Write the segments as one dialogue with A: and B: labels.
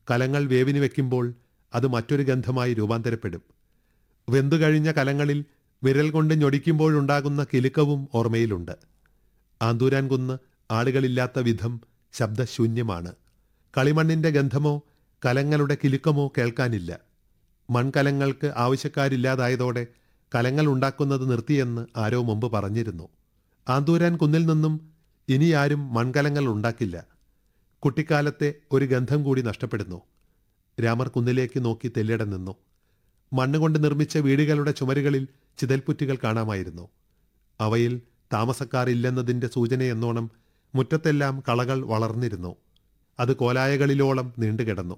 A: കലങ്ങൾ വേവിന് വെക്കുമ്പോൾ അത് മറ്റൊരു ഗന്ധമായി രൂപാന്തരപ്പെടും വെന്തു കഴിഞ്ഞ കലങ്ങളിൽ വിരൽ കൊണ്ട് ഞൊടിക്കുമ്പോഴുണ്ടാകുന്ന കിലുക്കവും ഓർമ്മയിലുണ്ട് ആന്തൂരാൻ കുന്ന് ആളുകളില്ലാത്ത വിധം ശബ്ദശൂന്യമാണ് കളിമണ്ണിന്റെ ഗന്ധമോ കലങ്ങളുടെ കിലുക്കമോ കേൾക്കാനില്ല മൺകലങ്ങൾക്ക് ആവശ്യക്കാരില്ലാതായതോടെ കലങ്ങൾ ഉണ്ടാക്കുന്നത് നിർത്തിയെന്ന് ആരോ മുമ്പ് പറഞ്ഞിരുന്നു ആന്തൂരാൻ കുന്നിൽ നിന്നും ഇനി ആരും മൺകലങ്ങൾ ഉണ്ടാക്കില്ല കുട്ടിക്കാലത്തെ ഒരു ഗന്ധം കൂടി നഷ്ടപ്പെടുന്നു രാമർ കുന്നിലേക്ക് നോക്കി തെല്ലിട നിന്നു മണ്ണുകൊണ്ട് നിർമ്മിച്ച വീടുകളുടെ ചുമരുകളിൽ ചിതൽപ്പുറ്റുകൾ കാണാമായിരുന്നു അവയിൽ താമസക്കാരില്ലെന്നതിൻ്റെ സൂചനയെന്നോണം മുറ്റത്തെല്ലാം കളകൾ വളർന്നിരുന്നു അത് കോലായകളിലോളം നീണ്ടുകിടന്നു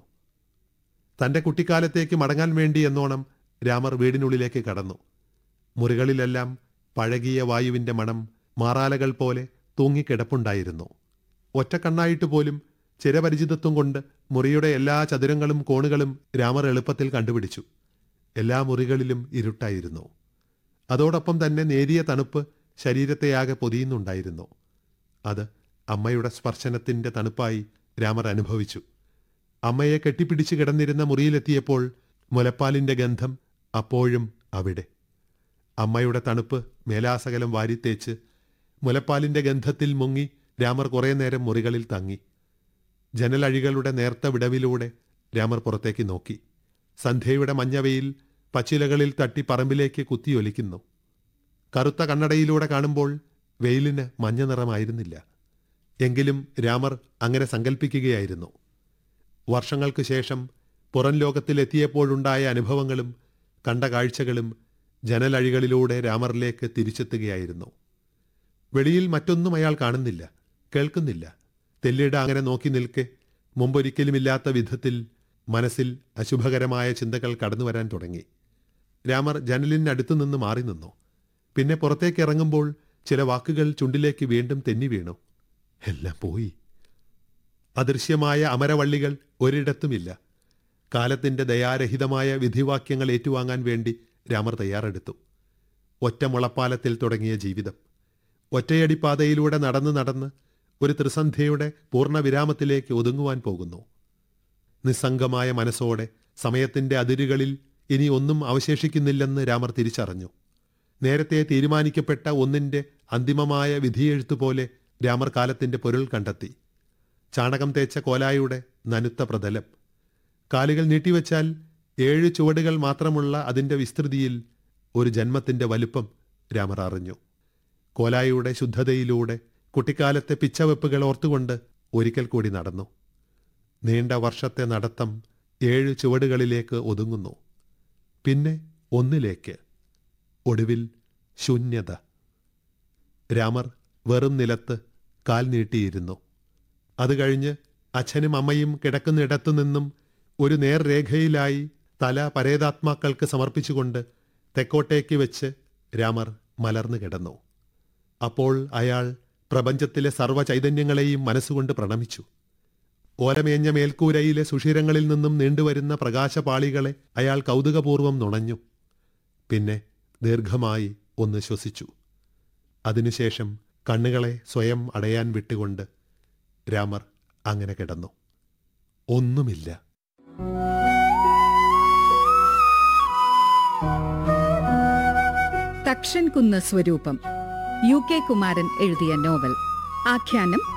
A: തന്റെ കുട്ടിക്കാലത്തേക്ക് മടങ്ങാൻ വേണ്ടി എന്നോണം രാമർ വീടിനുള്ളിലേക്ക് കടന്നു മുറികളിലെല്ലാം പഴകിയ വായുവിന്റെ മണം മാറാലകൾ പോലെ തൂങ്ങിക്കിടപ്പുണ്ടായിരുന്നു ഒറ്റക്കണ്ണായിട്ട് പോലും ചിരപരിചിതത്വം കൊണ്ട് മുറിയുടെ എല്ലാ ചതുരങ്ങളും കോണുകളും രാമർ എളുപ്പത്തിൽ കണ്ടുപിടിച്ചു എല്ലാ മുറികളിലും ഇരുട്ടായിരുന്നു അതോടൊപ്പം തന്നെ നേരിയ തണുപ്പ് ശരീരത്തെയാകെ പൊതിയുന്നുണ്ടായിരുന്നു അത് അമ്മയുടെ സ്പർശനത്തിന്റെ തണുപ്പായി രാമർ അനുഭവിച്ചു അമ്മയെ കെട്ടിപ്പിടിച്ച് കിടന്നിരുന്ന മുറിയിലെത്തിയപ്പോൾ മുലപ്പാലിന്റെ ഗന്ധം അപ്പോഴും അവിടെ അമ്മയുടെ തണുപ്പ് മേലാസകലം വാരിത്തേച്ച് മുലപ്പാലിന്റെ ഗന്ധത്തിൽ മുങ്ങി രാമർ കുറേ നേരം മുറികളിൽ തങ്ങി ജനലഴികളുടെ നേർത്ത വിടവിലൂടെ രാമർ പുറത്തേക്ക് നോക്കി സന്ധ്യയുടെ മഞ്ഞവയിൽ പച്ചിലകളിൽ തട്ടി പറമ്പിലേക്ക് കുത്തിയൊലിക്കുന്നു കറുത്ത കണ്ണടയിലൂടെ കാണുമ്പോൾ വെയിലിന് മഞ്ഞ നിറമായിരുന്നില്ല എങ്കിലും രാമർ അങ്ങനെ സങ്കല്പിക്കുകയായിരുന്നു വർഷങ്ങൾക്ക് ശേഷം പുറം ലോകത്തിലെത്തിയപ്പോഴുണ്ടായ അനുഭവങ്ങളും കണ്ട കാഴ്ചകളും ജനലഴികളിലൂടെ രാമറിലേക്ക് തിരിച്ചെത്തുകയായിരുന്നു വെളിയിൽ മറ്റൊന്നും അയാൾ കാണുന്നില്ല കേൾക്കുന്നില്ല തെല്ലിട അങ്ങനെ നോക്കി നിൽക്കെ മുമ്പൊരിക്കലുമില്ലാത്ത വിധത്തിൽ മനസ്സിൽ അശുഭകരമായ ചിന്തകൾ കടന്നു വരാൻ തുടങ്ങി രാമർ ജനലിനടുത്തു നിന്ന് മാറി നിന്നു പിന്നെ പുറത്തേക്ക് ഇറങ്ങുമ്പോൾ ചില വാക്കുകൾ ചുണ്ടിലേക്ക് വീണ്ടും തെന്നി വീണു എല്ലാം പോയി അദൃശ്യമായ അമരവള്ളികൾ ഒരിടത്തുമില്ല കാലത്തിന്റെ ദയാരഹിതമായ വിധിവാക്യങ്ങൾ ഏറ്റുവാങ്ങാൻ വേണ്ടി രാമർ തയ്യാറെടുത്തു ഒറ്റ മുളപ്പാലത്തിൽ തുടങ്ങിയ ജീവിതം ഒറ്റയടിപ്പാതയിലൂടെ നടന്ന് നടന്ന് ഒരു ത്രിസന്ധ്യയുടെ പൂർണ്ണവിരാമത്തിലേക്ക് ഒതുങ്ങുവാൻ പോകുന്നു നിസ്സംഗമായ മനസ്സോടെ സമയത്തിന്റെ അതിരുകളിൽ ഇനി ഒന്നും അവശേഷിക്കുന്നില്ലെന്ന് രാമർ തിരിച്ചറിഞ്ഞു നേരത്തെ തീരുമാനിക്കപ്പെട്ട ഒന്നിന്റെ അന്തിമമായ വിധിയെഴുത്തു പോലെ രാമർ കാലത്തിന്റെ പൊരുൾ കണ്ടെത്തി ചാണകം തേച്ച കോലായുടെ നനുത്ത പ്രതലം കാലുകൾ നീട്ടിവെച്ചാൽ ഏഴ് ചുവടുകൾ മാത്രമുള്ള അതിന്റെ വിസ്തൃതിയിൽ ഒരു ജന്മത്തിന്റെ വലുപ്പം രാമർ അറിഞ്ഞു കോലായുടെ ശുദ്ധതയിലൂടെ കുട്ടിക്കാലത്തെ പിച്ചവെപ്പുകൾ ഓർത്തുകൊണ്ട് ഒരിക്കൽ കൂടി നടന്നു നീണ്ട വർഷത്തെ നടത്തം ഏഴ് ചുവടുകളിലേക്ക് ഒതുങ്ങുന്നു പിന്നെ ഒന്നിലേക്ക് ഒടുവിൽ ശൂന്യത രാമർ വെറും നിലത്ത് കാൽ നീട്ടിയിരുന്നു അത് കഴിഞ്ഞ് അച്ഛനും അമ്മയും കിടക്കുന്നിടത്തു നിന്നും ഒരു നേർരേഖയിലായി തല പരേതാത്മാക്കൾക്ക് സമർപ്പിച്ചുകൊണ്ട് തെക്കോട്ടേക്ക് വെച്ച് രാമർ മലർന്നു കിടന്നു അപ്പോൾ അയാൾ പ്രപഞ്ചത്തിലെ സർവ്വചൈതന്യങ്ങളെയും മനസ്സുകൊണ്ട് പ്രണമിച്ചു ഓലമേഞ്ഞ മേൽക്കൂരയിലെ സുഷിരങ്ങളിൽ നിന്നും നീണ്ടുവരുന്ന പ്രകാശപാളികളെ അയാൾ കൗതുകപൂർവം നുണഞ്ഞു പിന്നെ ദീർഘമായി ഒന്ന് ശ്വസിച്ചു അതിനുശേഷം കണ്ണുകളെ സ്വയം അടയാൻ വിട്ടുകൊണ്ട് രാമർ അങ്ങനെ കിടന്നു ഒന്നുമില്ല
B: തക്ഷൻ കുന്ന് സ്വരൂപം യു കെ കുമാരൻ എഴുതിയ നോവൽ ആഖ്യാനം